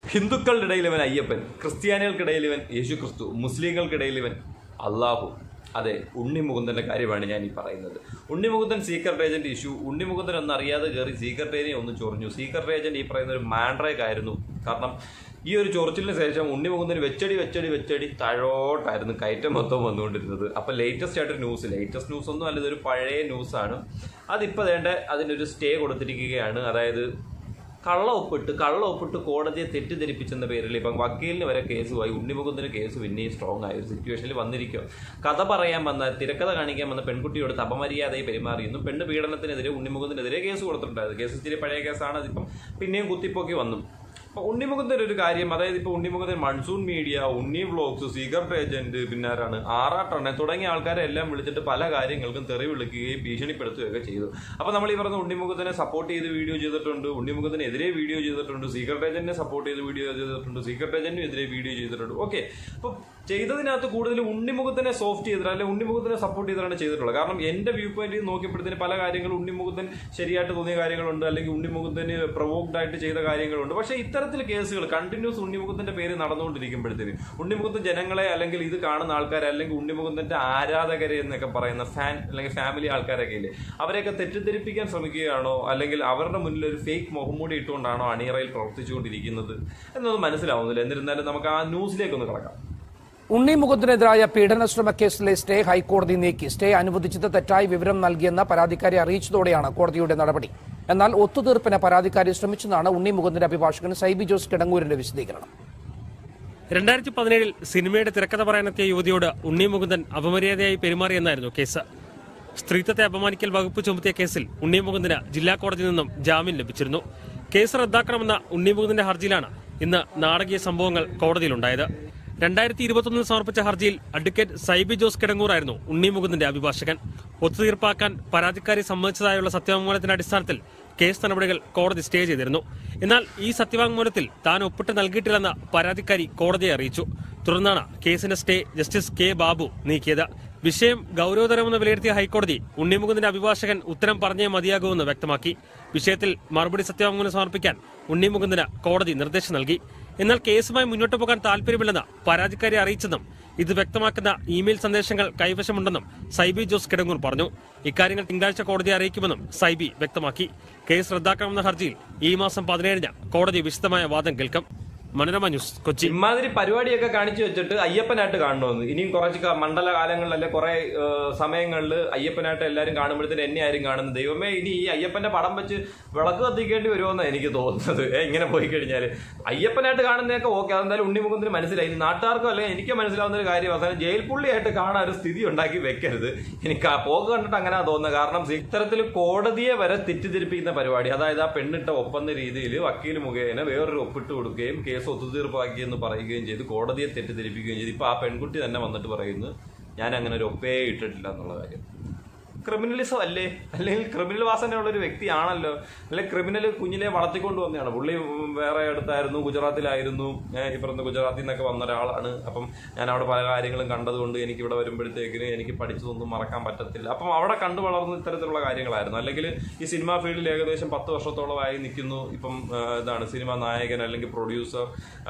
ഹിന്ദുക്കളുടെ ഇടയിൽ ഇവൻ അയ്യപ്പൻ ക്രിസ്ത്യാനികൾക്കിടയിൽ ഇവൻ യേശു ക്രിസ്തു മുസ്ലിങ്ങൾക്കിടയിൽ ഇവൻ അള്ളാഹു അതെ ഉണ്ണിമുകുന്ദന്റെ കാര്യമാണ് ഞാൻ ഈ പറയുന്നത് Unni Mukundan secret agent issue Unni Mukundan ഒന്നും അറിയാതെ കയറി സീക്രട്ട് ഏരിയ ഒന്ന് ചൊറിഞ്ഞു സീക്രട്ട് ഏജന്റ് ഈ പറയുന്ന ഒരു മാൻഡ്രേക്ക് ആയിരുന്നു കാരണം ഈ ഒരു ചൊറിച്ചിലിന് ശേഷം ഉണ്ണിമുകുന്ദന് വെച്ചടി വെച്ചടി വെച്ചടി താഴോട്ടായിരുന്നു കയറ്റം മൊത്തം വന്നുകൊണ്ടിരുന്നത് അപ്പൊ ലേറ്റസ്റ്റ് ആയിട്ട് ന്യൂസ് ലേറ്റസ്റ്റ് ന്യൂസ് ഒന്നും അല്ല ഇതൊരു പഴയ ന്യൂസാണ് അതിപ്പോ വേണ്ട അതിനൊരു സ്റ്റേ കൊടുത്തിരിക്കുകയാണ് അതായത് കള്ള ഒപ്പിട്ട് കള്ള ഒപ്പിട്ട് കോടതിയെ തെറ്റിദ്ധരിപ്പിച്ചെന്ന പേരിൽ ഇപ്പം വക്കീലിന് വരെ കേസുമായി ഉണ്ണിമുകുന്ദന് കേസ് പിന്നെയും സ്ട്രോങ് ആയ ഒരു സിറ്റുവേഷനിൽ വന്നിരിക്കും കഥ പറയാൻ വന്ന തിരക്കഥ കാണിക്കാൻ വന്ന പെൺകുട്ടിയോട് അപമര്യാദയെ പെരുമാറിയെന്നും പെണ്ണ് പീഡനത്തിനെതിരെ ഉണ്ണിമുകുന്ദനെതിരെ കേസ് കൊടുത്തിട്ടുണ്ടായിരുന്നു കേസ് ഇച്ചിരി പഴയ കേസാണ് അതിപ്പം പിന്നെയും കുത്തിപ്പൊക്കി വന്നു അപ്പൊ ഉണ്ണിമുകുന്ദൻ ഒരു കാര്യം അതായത് ഇപ്പൊ Unni Mukundan monsoon media Unni vlogs secret agent പിന്നെ ആരാണ് ആറാട്ടണ്ണൻ തുടങ്ങിയ ആൾക്കാരെ എല്ലാം വിളിച്ചിട്ട് പല കാര്യങ്ങൾക്കും തെറി വിളിക്കുകയും ഭീഷണിപ്പെടുത്തുകയൊക്കെ ചെയ്തു അപ്പൊ നമ്മൾ ഈ പറഞ്ഞ ഉണ്ണിമുകുന്ദനെ സപ്പോർട്ട് ചെയ്ത് വീഡിയോ ചെയ്തിട്ടുണ്ട് ഉണ്ണിമുകുന്ദനെതിരെ വീഡിയോ ചെയ്തിട്ടുണ്ട് സീക്രട്ട് ഏജന്റിനെ സപ്പോർട്ട് ചെയ്ത് വീഡിയോ ചെയ്തിട്ടുണ്ട് സീക്രട്ട് ഏജന്റിനും എതിരെ വീഡിയോ ചെയ്തിട്ടുണ്ട് ഓക്കെ അപ്പൊ ചെയ്തതിനകത്ത് കൂടുതൽ ഉണ്ണിമുഖത്തിനെ സോഫ്റ്റ് ചെയ്തിട്ട് അല്ലെങ്കിൽ ഉണ്ണിമുഖത്തിനെ സപ്പോർട്ട് ചെയ്തിട്ടാണ് ചെയ്തിട്ടുള്ളത് കാരണം എന്റെ വ്യൂ പോയിന്റ് നോക്കിയപ്പോഴത്തേന് പല കാര്യങ്ങളും ഉണ്ണിമുഖത്തൻ ശരിയായിട്ട് തോന്നിയ കാര്യങ്ങളുണ്ട് അല്ലെങ്കിൽ ഉണ്ണിമുഖത്തിന് പ്രൊവോക്ഡ് ആയിട്ട് ചെയ്ത കാര്യങ്ങളുണ്ട് പക്ഷേ ഇത്തരത്തിൽ കേസുകൾ കണ്ടിന്യൂസ് ഉണ്ണിമുഖത്തിന്റെ പേര് നടന്നുകൊണ്ടിരിക്കുമ്പോഴത്തേന് ഉണ്ണിമുഖത്ത് ജനങ്ങളെ അല്ലെങ്കിൽ ഇത് കാണുന്ന ആൾക്കാരെ അല്ലെങ്കിൽ ഉണ്ണിമുഖത്തിന്റെ ആരാധകരെ എന്നൊക്കെ പറയുന്ന ഫാൻ അല്ലെങ്കിൽ ഫാമിലി ആൾക്കാരൊക്കെ ഇല്ലേ അവരെയൊക്കെ തെറ്റിദ്ധരിപ്പിക്കാൻ ശ്രമിക്കുകയാണോ അല്ലെങ്കിൽ അവരുടെ മുന്നിൽ ഒരു ഫേക്ക് മുഖംമൂടി ഇട്ടുകൊണ്ടാണോ അണിയറയിൽ പ്രവർത്തിച്ചുകൊണ്ടിരിക്കുന്നത് എന്നൊന്നും മനസ്സിലാവുന്നില്ല എന്നിരുന്നാലും നമുക്ക് ആ ന്യൂസിലേക്ക് ഒന്ന് കിടക്കാം ഉണ്ണി മുകുന്ദനെതിരായ പീഡന ശ്രമ കേസിലെ സ്റ്റേ ഹൈക്കോടതി നീക്കി സ്റ്റേ അനുവദിച്ചത് തെറ്റായി വിവരം നൽകിയെന്ന പരാതിക്കാരി അറിയിച്ചതോടെയാണ് കോടതിയുടെ നടപടി എന്നാൽ ഒത്തുതീർപ്പിന് പരാതിക്കാരി ശ്രമിച്ചെന്നാണ് ഉണ്ണി മുകുന്ദന്റെ അഭിഭാഷകൻ സൈബി ജോസ് കിടങ്ങൂരിന്റെ വിശദീകരണം രണ്ടായിരത്തി പതിനേഴിൽ സിനിമയുടെ തിരക്കഥ പറയാനെത്തിയ യുവതിയോട് ഉണ്ണി മുകുന്ദൻ അപമര്യാദയായി പെരുമാറിയെന്നായിരുന്നു കേസ് സ്ത്രീത്വത്തെ അപമാനിക്കൽ വകുപ്പ് ചുമത്തിയ കേസിൽ ഉണ്ണി മുകുന്ദന് ജില്ലാ കോടതിയിൽ നിന്നും ജാമ്യം ലഭിച്ചിരുന്നു കേസ് റദ്ദാക്കണമെന്ന ഉണ്ണി മുകുന്ദന്റെ ഹർജിയിലാണ് ഇന്ന് നാടകീയ സംഭവങ്ങൾ കോടതിയിലുണ്ടായത് രണ്ടായിരത്തി ഇരുപത്തൊന്നിൽ സമർപ്പിച്ച ഹർജിയിൽ അഡ്വക്കേറ്റ് സൈബി ജോസ് കിടങ്ങൂറായിരുന്നു ഉണ്ണി മുകുന്ദന്റെ അഭിഭാഷകൻ ഒത്തുതീർപ്പാക്കാൻ പരാതിക്കാരി സമ്മതിച്ചതായുള്ള സത്യവാങ്മൂലത്തിന്റെ അടിസ്ഥാനത്തിൽ കേസ് നടപടികൾ കോടതി സ്റ്റേ ചെയ്തിരുന്നു എന്നാൽ ഈ സത്യവാങ്മൂലത്തിൽ താൻ ഒപ്പിട്ട് നൽകിയിട്ടില്ലെന്ന് പരാതിക്കാരി കോടതിയെ അറിയിച്ചു തുടർന്നാണ് കേസിന്റെ സ്റ്റേ ജസ്റ്റിസ് കെ ബാബു നീക്കിയത് വിഷയം ഗൌരവതരമെന്ന് വിലയിരുത്തിയ ഹൈക്കോടതി ഉണ്ണിമുകുന്ദന്റെ അഭിഭാഷകൻ ഉത്തരം പറഞ്ഞേ മതിയാകൂവെന്ന് വ്യക്തമാക്കി വിഷയത്തിൽ മറുപടി സത്യവാങ്മൂലം സമർപ്പിക്കാൻ ഉണ്ണിമുകുന്ദന് കോടതി നിർദ്ദേശം നൽകി എന്നാൽ കേസുമായി മുന്നോട്ട് പോകാൻ താൽപര്യമില്ലെന്ന് പരാതിക്കാരി അറിയിച്ചെന്നും ഇത് വ്യക്തമാക്കുന്ന ഇമെയിൽ സന്ദേശങ്ങൾ കൈവശമുണ്ടെന്നും സൈബി ജോസ് കിടങ്ങൂർ പറഞ്ഞു ഇക്കാര്യങ്ങൾ തിങ്കളാഴ്ച കോടതിയെ അറിയിക്കുമെന്നും സൈബി വ്യക്തമാക്കി കേസ് റദ്ദാക്കണമെന്ന ഹർജിയിൽ ഈ മാസം പതിനേഴിന് കോടതി വിശദമായ വാദം കേൾക്കും മനോരമ ന്യൂസ് കൊച്ചി ഇമാതിരി പരിപാടിയൊക്കെ കാണിച്ചു വെച്ചിട്ട് അയ്യപ്പനായിട്ട് കാണണമെന്ന് ഇനിയും കുറച്ച് ക- മണ്ഡല കാലങ്ങളിൽ അല്ലെ കുറെ സമയങ്ങളിൽ അയ്യപ്പനായിട്ട് എല്ലാവരും കാണുമ്പോഴത്തേന് എന്നെ ആരും കാണുന്നത് ദൈവമേ ഇനി ഈ അയ്യപ്പന്റെ പടം വെച്ച് വിളക്ക് കത്തിക്കേണ്ടി വരുമെന്നാണ് എനിക്ക് തോന്നുന്നത് ഏ, ഇങ്ങനെ പോയി കഴിഞ്ഞാൽ അയ്യപ്പനായിട്ട് കാണുന്നതൊക്കെ ഓക്കെ അതെന്തായാലും ഉണ്ണിമുഖത്തിന് മനസ്സിലായി ഇനി നാട്ടുകാർക്കോ അല്ലെങ്കിൽ എനിക്ക് മനസ്സിലാവുന്ന ഒരു കാര്യം അവസാനം ജയിൽ പുള്ളിയായിട്ട് കാണാൻ ഒരു സ്ഥിതി ഉണ്ടാക്കി വെക്കരുത് എനിക്ക് ആ പോക്ക് കണ്ടിട്ട് അങ്ങനെ തോന്നുന്നത് കാരണം ഇത്തരത്തിൽ കോടതിയെ വരെ തെറ്റിദ്ധരിപ്പിക്കുന്ന പരിപാടി അതായത് ആ പെണ്ണിട്ട ഒപ്പന്ന രീതിയിൽ വക്കീൽ മുഖേന വേറൊരു ഒപ്പിട്ട് കൊടുക്കുകയും കേസ് ഒത്തുതീർപ്പാക്കിയെന്ന് പറയുകയും ചെയ്ത് കോടതിയെ തെറ്റിദ്ധരിപ്പിക്കുകയും ചെയ്തു ഇപ്പൊ ആ പെൺകുട്ടി തന്നെ വന്നിട്ട് പറയുന്നു ഞാൻ അങ്ങനെ ഒരു ഒപ്പേ ഇട്ടിട്ടില്ല എന്നുള്ള കാര്യം ക്രിമിനലിസം അല്ലേ അല്ലെങ്കിൽ ക്രിമിനൽ വാസനയുള്ള ഒരു വ്യക്തിയാണല്ലോ അല്ലെങ്കിൽ ക്രിമിനൽ കുഞ്ഞിലെ വളർത്തിക്കൊണ്ട് വന്നതാണ് പുള്ളി ഉം, വേറെ അടുത്തായിരുന്നു ഗുജറാത്തിലായിരുന്നു ഞാൻ ഈ പറഞ്ഞ ഗുജറാത്തിൽ നിന്നൊക്കെ വന്ന ഒരാളാണ് അപ്പം ഞാൻ അവിടെ പല കാര്യങ്ങളും കണ്ടതുകൊണ്ട് എനിക്ക് ഇവിടെ വരുമ്പോഴത്തേക്കിന് എനിക്ക് പഠിച്ചതൊന്നും മറക്കാൻ പറ്റത്തില്ല അപ്പം അവിടെ കണ്ടു വളർന്ന ഇത്തരത്തിലുള്ള കാര്യങ്ങളായിരുന്നു അല്ലെങ്കിൽ ഈ സിനിമാ ഫീൽഡിൽ ഏകദേശം പത്ത് വർഷത്തോളമായി നിൽക്കുന്നു ഇപ്പം ആ, ഇതാണ് സിനിമ നായകൻ അല്ലെങ്കിൽ പ്രൊഡ്യൂസർ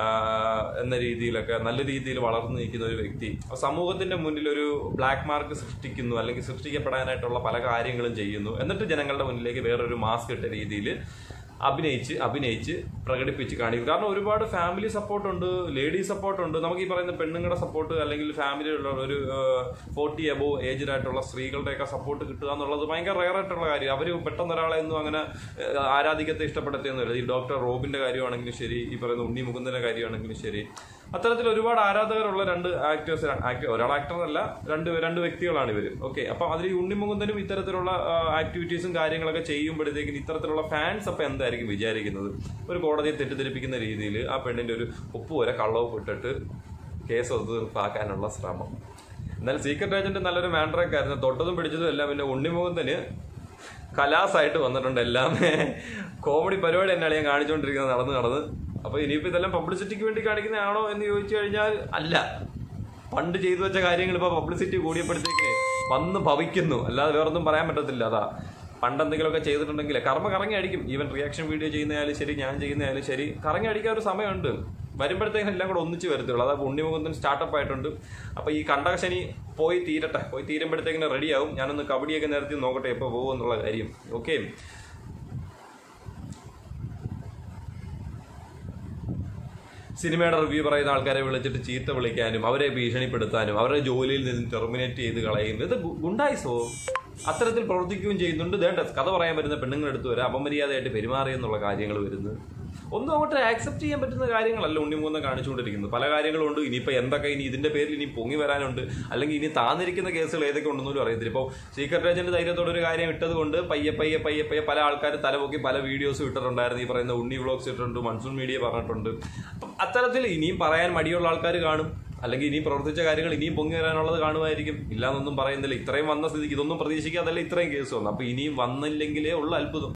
എന്ന രീതിയിലൊക്കെ നല്ല രീതിയിൽ വളർന്നു നിൽക്കുന്ന ഒരു വ്യക്തി അപ്പൊ സമൂഹത്തിന്റെ മുന്നിൽ ഒരു ബ്ലാക്ക് മാർക്ക് സൃഷ്ടിക്കുന്നു അല്ലെങ്കിൽ സൃഷ്ടിക്കപ്പെടാനായിട്ടുള്ള പല കാര്യങ്ങളും ചെയ്യുന്നു എന്നിട്ട് ജനങ്ങളുടെ മുന്നിലേക്ക് വേറൊരു മാസ്ക് ഇട്ട രീതിയിൽ അഭിനയിച്ച് അഭിനയിച്ച് പ്രകടിപ്പിച്ച് കാണിക്കും കാരണം ഒരുപാട് ഫാമിലി സപ്പോർട്ട് ഉണ്ട് ലേഡി സപ്പോർട്ട് ഉണ്ട് നമുക്ക് ഈ പറയുന്ന പെണ്ണുങ്ങളുടെ സപ്പോർട്ട് അല്ലെങ്കിൽ ഫാമിലിയുള്ള ഒരു ഫോർട്ടി അബോ ഏജ്ഡ് ആയിട്ടുള്ള സ്ത്രീകളുടെയൊക്കെ സപ്പോർട്ട് കിട്ടുക എന്നുള്ളത് ഭയങ്കര റയർ ആയിട്ടുള്ള കാര്യം അവർ പെട്ടെന്ന് ഒരാളെ ഒന്നും അങ്ങനെ ഏഹ്, ആരാധിക്കത്തെ ഇഷ്ടപ്പെടുത്തിയൊന്നുമില്ല ഈ ഡോക്ടർ റോബിന്റെ കാര്യമാണെങ്കിലും ശരി ഈ പറയുന്ന ഉണ്ണി മുകുന്ദന്റെ കാര്യമാണെങ്കിലും ശരി അത്തരത്തിൽ ഒരുപാട് ആരാധകരുള്ള രണ്ട് ആക്ടേഴ്സ് ഒരാൾ ആക്ടർ അല്ല രണ്ട് രണ്ട് വ്യക്തികളാണ് ഇവർ ഓക്കെ അപ്പൊ അതിൽ ഈ ഉണ്ണിമുകുന്ദനും ഇത്തരത്തിലുള്ള ആക്ടിവിറ്റീസും കാര്യങ്ങളൊക്കെ ചെയ്യുമ്പോഴത്തേക്കും ഇത്തരത്തിലുള്ള ഫാൻസ് അപ്പൊ എന്തായിരിക്കും വിചാരിക്കുന്നത് ഒരു കോടതിയെ തെറ്റിദ്ധരിപ്പിക്കുന്ന രീതിയിൽ ആ പെണ്ണിന്റെ ഒരു ഉപ്പ് വരെ കള്ളവും ഇട്ടിട്ട് കേസ് ഒത്തുതീർപ്പാക്കാനുള്ള ശ്രമം എന്നാൽ സീക്രട്ട് ഏജന്റ് നല്ലൊരു മാൻഡ്രൊക്കെ ആയിരുന്നു തൊട്ടതും പിടിച്ചതും എല്ലാം പിന്നെ ഉണ്ണിമുകുന്ദന് കലാസായിട്ട് വന്നിട്ടുണ്ട് എല്ലാം കോമഡി പരിപാടി തന്നെയാണ് ഞാൻ കാണിച്ചുകൊണ്ടിരിക്കുന്നത് നടന്ന് നടന്ന് അപ്പൊ ഇനിയിപ്പോ ഇതെല്ലാം പബ്ലിസിറ്റിക്ക് വേണ്ടി കാണിക്കുന്നതാണോ എന്ന് ചോദിച്ചു കഴിഞ്ഞാൽ അല്ല പണ്ട് ചെയ്തു വെച്ച കാര്യങ്ങൾ ഇപ്പൊ പബ്ലിസിറ്റി കൂടിയപ്പോഴത്തേക്ക് വന്ന് ഭവിക്കുന്നു അല്ലാതെ വേറൊന്നും പറയാൻ പറ്റത്തില്ല അതാ പണ്ട് എന്തെങ്കിലുമൊക്കെ ചെയ്തിട്ടുണ്ടെങ്കിൽ കർമ്മ കറങ്ങി അടിക്കും ഈവൻ റിയാക്ഷൻ വീഡിയോ ചെയ്യുന്നതായാലും ശരി ഞാൻ ചെയ്യുന്നതായാലും ശരി കറങ്ങി അടിക്കാൻ ഒരു സമയമുണ്ട് വരുമ്പോഴത്തേക്കും എല്ലാം കൂടെ ഒന്നിച്ച് വരത്തുള്ളൂ അതാ ഉണ്ണിമുഖത്തിന് സ്റ്റാർട്ടപ്പ് ആയിട്ടുണ്ട് അപ്പൊ ഈ കണ്ടകശനി പോയി തീരട്ടെ പോയി തീരുമ്പോഴത്തേക്കിന് റെഡിയാവും ഞാനൊന്ന് കബഡിയൊക്കെ നേരത്തെ നോക്കട്ടെ എപ്പോൾ പോകും എന്നുള്ള കാര്യം ഓക്കെ സിനിമയുടെ റിവ്യൂ പറയുന്ന ആൾക്കാരെ വിളിച്ചിട്ട് ചീത്ത വിളിക്കാനും അവരെ ഭീഷണിപ്പെടുത്താനും അവരുടെ ജോലിയിൽ നിന്ന് ടെർമിനേറ്റ് ചെയ്ത് കളയും ഇത് ഗു- ഗുണ്ടായിസോ അത്തരത്തിൽ പ്രവർത്തിക്കുകയും ചെയ്യുന്നുണ്ട് ദേണ്ട കഥ പറയാൻ വരുന്ന പെണ്ണുങ്ങളെടുത്ത് വരെ അപമര്യാദയായിട്ട് പെരുമാറി എന്നുള്ള കാര്യങ്ങൾ വരുന്നു ഒന്നും അങ്ങോട്ട് ആക്സെപ്റ്റ് ചെയ്യാൻ പറ്റുന്ന കാര്യങ്ങളല്ല ഉണ്ണിമൂന്ന് കാണിച്ചുകൊണ്ടിരിക്കുന്നത് പല കാര്യങ്ങളും ഉണ്ട് ഇനിയിപ്പോൾ എന്തൊക്കെ ഇനി ഇതിന്റെ പേരിൽ ഇനി പൊങ്ങി വരാനുണ്ട് അല്ലെങ്കിൽ ഇനി താന്നിരിക്കുന്ന കേസുകൾ ഏതൊക്കെ ഉണ്ടെന്ന് പോലും അറിയത്തില്ല ഇപ്പോൾ സീക്രട്ട് ഏജന്റ് ധൈര്യത്തോടെ ഒരു കാര്യം ഇട്ടത് കൊണ്ട് പയ്യെ പയ്യെ പയ്യെ പയ്യെ പല ആൾക്കാർ തലപൊക്കി പല വീഡിയോസും ഇട്ടിട്ടുണ്ടായിരുന്നു ഈ പറയുന്ന ഉണ്ണി വ്ളോഗ്സ് ഇട്ടിട്ടുണ്ട് മൺസൂൺ മീഡിയ പറഞ്ഞിട്ടുണ്ട് അപ്പം അത്തരത്തിൽ ഇനിയും പറയാൻ മടിയുള്ള ആൾക്കാർ കാണും അല്ലെങ്കിൽ ഇനിയും പ്രവർത്തിച്ച കാര്യങ്ങൾ ഇനിയും പൊങ്ങി വരാനുള്ളത് കാണുമായിരിക്കും ഇല്ലാന്നൊന്നും പറയുന്നില്ല ഇത്രയും വന്ന സ്ഥിതിക്ക് ഇതൊന്നും പ്രതീക്ഷിക്കാതല്ല ഇത്രയും കേസ് വന്നു അപ്പൊ ഇനിയും വന്നില്ലെങ്കിലേ ഉള്ള അത്ഭുതം